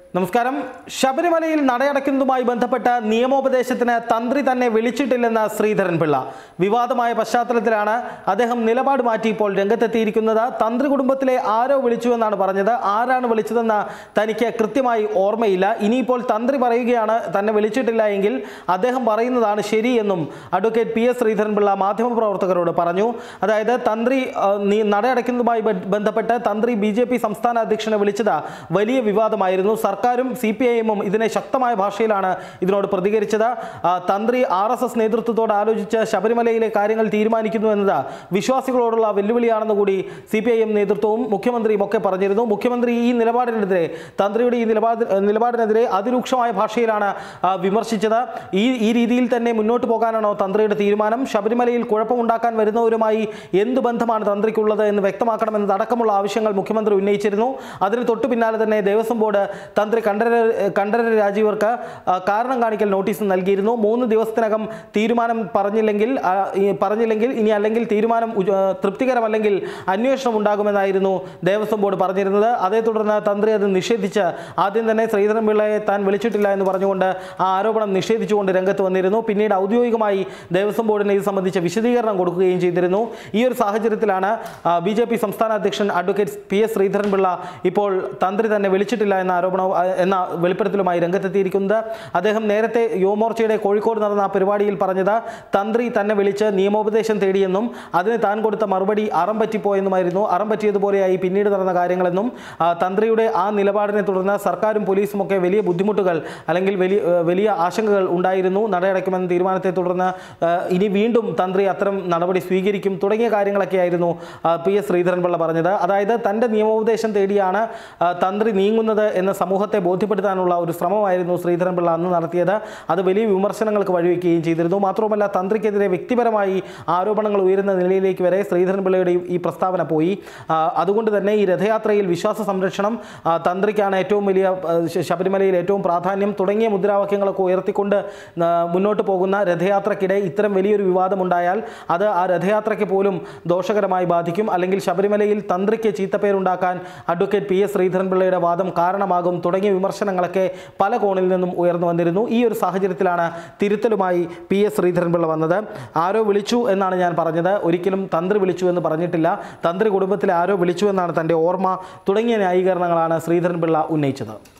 നമസ്കാരം ശബരിമലയിൽ നടയടയ്ക്കുന്നതുമായി ബന്ധപ്പെട്ട നിയമോപദേശത്തിന് തന്ത്രി തന്നെ വിളിച്ചിട്ടില്ലെന്ന് ശ്രീധരൻ പിള്ള വിവാദമായ പശ്ചാത്തലത്തിലാണ് അദ്ദേഹം നിലപാട് മാറ്റി ഇപ്പോൾ രംഗത്തെത്തിയിരിക്കുന്നത് തന്ത്രി കുടുംബത്തിലെ ആരോ വിളിച്ചുവെന്നാണ് പറഞ്ഞത് ആരാണ് വിളിച്ചതെന്ന് തനിക്ക് കൃത്യമായി ഓർമ്മയില്ല ഇനിയിപ്പോൾ തന്ത്രി പറയുകയാണ് തന്നെ വിളിച്ചിട്ടില്ല എങ്കിൽ അദ്ദേഹം പറയുന്നതാണ് ശരിയെന്നും advocate P S Sreedharan Pillai മാധ്യമപ്രവർത്തകരോട് പറഞ്ഞു അതായത് തന്ത്രി ആ, നീ നടയടയ്ക്കുന്നതുമായി ബ- ബന്ധപ്പെട്ട് തന്ത്രി ബി ജെ പി സംസ്ഥാന അധ്യക്ഷനെ വിളിച്ചത് വലിയ വിവാദമായിരുന്നു സർക്കാരും സി പി ഐ എമ്മും ഇതിനെ ശക്തമായ ഭാഷയിലാണ് ഇതിനോട് പ്രതികരിച്ചത് ആ, തന്ത്രി ആർ എസ് എസ് നേതൃത്വത്തോട് ആലോചിച്ച് ശബരിമലയിലെ കാര്യങ്ങൾ തീരുമാനിക്കുന്നു എന്നത് വിശ്വാസികളോടുള്ള വെല്ലുവിളിയാണെന്ന് കൂടി സി പി ഐ എം നേതൃത്വവും മുഖ്യമന്ത്രിയും ഒക്കെ പറഞ്ഞിരുന്നു മുഖ്യമന്ത്രി ഈ നിലപാടിനെതിരെ തന്ത്രിയുടെ ഈ നിലപാട് നിലപാടിനെതിരെ അതിരൂക്ഷമായ ഭാഷയിലാണ് ആ, വിമർശിച്ചത് ഈ ഈ രീതിയിൽ തന്നെ മുന്നോട്ട് പോകാനാണോ തന്ത്രിയുടെ തീരുമാനം ശബരിമലയിൽ കുഴപ്പമുണ്ടാക്കാൻ വരുന്നവരുമായി എന്ത് ബന്ധമാണ് തന്ത്രിക്കുള്ളത് എന്ന് വ്യക്തമാക്കണമെന്നതടക്കമുള്ള ആവശ്യങ്ങൾ മുഖ്യമന്ത്രി ഉന്നയിച്ചിരുന്നു അതിന് തൊട്ടു പിന്നാലെ തന്നെ ദേവസ്വം ബോർഡ് തന്ത്രി കണ്ഠര കണ്ഠര രാജീവർക്ക് ആ, കാരണം കാണിക്കൽ നോട്ടീസ് നൽകിയിരുന്നു മൂന്ന് ദിവസത്തിനകം തീരുമാനം പറഞ്ഞില്ലെങ്കിൽ ആ, ഈ പറഞ്ഞില്ലെങ്കിൽ ഇനി അല്ലെങ്കിൽ തീരുമാനം ഉച- ആ, തൃപ്തികരമല്ലെങ്കിൽ അന്വേഷണം ഉണ്ടാകുമെന്നായിരുന്നു ദേവസ്വം ബോർഡ് പറഞ്ഞിരുന്നത് അതേ തുടർന്ന് തന്ത്രി അത് നിഷേധിച്ച് ആദ്യം തന്നെ ശ്രീധരൻ പിള്ളയെ താൻ വിളിച്ചിട്ടില്ല എന്ന് പറഞ്ഞുകൊണ്ട് ആ ആരോപണം നിഷേധിച്ചുകൊണ്ട് രംഗത്ത് വന്നിരുന്നു പിന്നീട് ഔദ്യോഗികമായി ദേവസ്വം ബോർഡിന് ഇത് സംബന്ധിച്ച വിശദീകരണം കൊടുക്കുകയും ചെയ്തിരുന്നു ഈ ഒരു സാഹചര്യത്തിലാണ് ബി ജെ പി സംസ്ഥാന അധ്യക്ഷൻ advocate P S Sreedharan Pillai ഇപ്പോൾ തന്ത്രി തന്നെ വിളിച്ചിട്ടില്ല എന്ന ആരോപണം ആ, എന്ന വെളിപ്പെടുത്തലുമായി രംഗത്തെത്തിയിരിക്കുന്നത് അദ്ദേഹം നേരത്തെ യുവമോർച്ചയുടെ കോഴിക്കോട് നടന്ന ആ പരിപാടിയിൽ പറഞ്ഞത് തന്ത്രി തന്നെ വിളിച്ച് നിയമോപദേശം തേടിയെന്നും അതിന് താൻ കൊടുത്ത മറുപടി അറം പറ്റിപ്പോയെന്നുമായിരുന്നു അറം പറ്റിയതുപോലെയായി പിന്നീട് നടന്ന കാര്യങ്ങളെന്നും ആ, തന്ത്രിയുടെ ആ നിലപാടിനെ തുടർന്ന് സർക്കാരും പോലീസും ഒക്കെ വലിയ ബുദ്ധിമുട്ടുകൾ അല്ലെങ്കിൽ വലിയ ഏഹ് വലിയ ആശങ്കകൾ ഉണ്ടായിരുന്നു നടയടയ്ക്കുമെന്ന തീരുമാനത്തെ തുടർന്ന് ഏഹ് ഇനി വീണ്ടും തന്ത്രി അത്തരം നടപടി സ്വീകരിക്കും തുടങ്ങിയ കാര്യങ്ങളൊക്കെയായിരുന്നു ആ, പി എസ് ശ്രീധരൻപിള്ള പറഞ്ഞത് അതായത് തൻ്റെ നിയമോപദേശം തേടിയാണ് ആ, തന്ത്രി നീങ്ങുന്നത് എന്ന് സമൂഹത്തെ ബോധ്യപ്പെടുത്താനുള്ള ഒരു ശ്രമമായിരുന്നു ശ്രീധരൻപിള്ള അന്ന് നടത്തിയത് അത് വലിയ വിമർശനങ്ങൾക്ക് വഴിവെക്കുകയും ചെയ്തിരുന്നു മാത്രവുമല്ല തന്ത്രിക്കെതിരെ വ്യക്തിപരമായി ആരോപണങ്ങൾ ഉയരുന്ന നിലയിലേക്ക് വരെ ശ്രീധരൻപിള്ളയുടെ ഈ- ഈ പ്രസ്താവന പോയി ആ, അതുകൊണ്ട് തന്നെ ഈ രഥയാത്രയിൽ വിശ്വാസ സംരക്ഷണം ആ, തന്ത്രിക്കാണ് ഏറ്റവും വലിയ ആ, ശ- ശബരിമലയിൽ ഏറ്റവും പ്രാധാന്യം തുടങ്ങിയ മുദ്രാവാക്യങ്ങളൊക്കെ ഉയർത്തിക്കൊണ്ട് ആ, മുന്നോട്ട് പോകുന്ന രഥയാത്രക്കിടെ ഇത്തരം വലിയൊരു വിവാദമുണ്ടായാൽ അത് ആ രഥയാത്രയ്ക്ക് പോലും ദോഷകരമായി ബാധിക്കും അല്ലെങ്കിൽ ശബരിമലയിൽ തന്ത്രിക്ക് ചീത്തപ്പേരുണ്ടാക്കാൻ അഡ്വക്കേറ്റ് പി എസ് ശ്രീധരൻപിള്ളയുടെ വാദം കാരണമാകും തുടങ്ങിയ വിമർശനങ്ങളൊക്കെ പല കോണിൽ നിന്നും ഉയർന്നു വന്നിരുന്നു ഈ ഒരു സാഹചര്യത്തിലാണ് തിരുത്തലുമായി പി എസ് ശ്രീധരൻപിള്ള വന്നത് ആരോ വിളിച്ചു എന്നാണ് ഞാൻ പറഞ്ഞത് ഒരിക്കലും തന്ത്രി വിളിച്ചു എന്ന് പറഞ്ഞിട്ടില്ല തന്ത്രി കുടുംബത്തിലെ ആരോ വിളിച്ചു എന്നാണ് തൻ്റെ ഓർമ്മ തുടങ്ങിയ ന്യായീകരണങ്ങളാണ് ശ്രീധരൻപിള്ള ഉന്നയിച്ചത്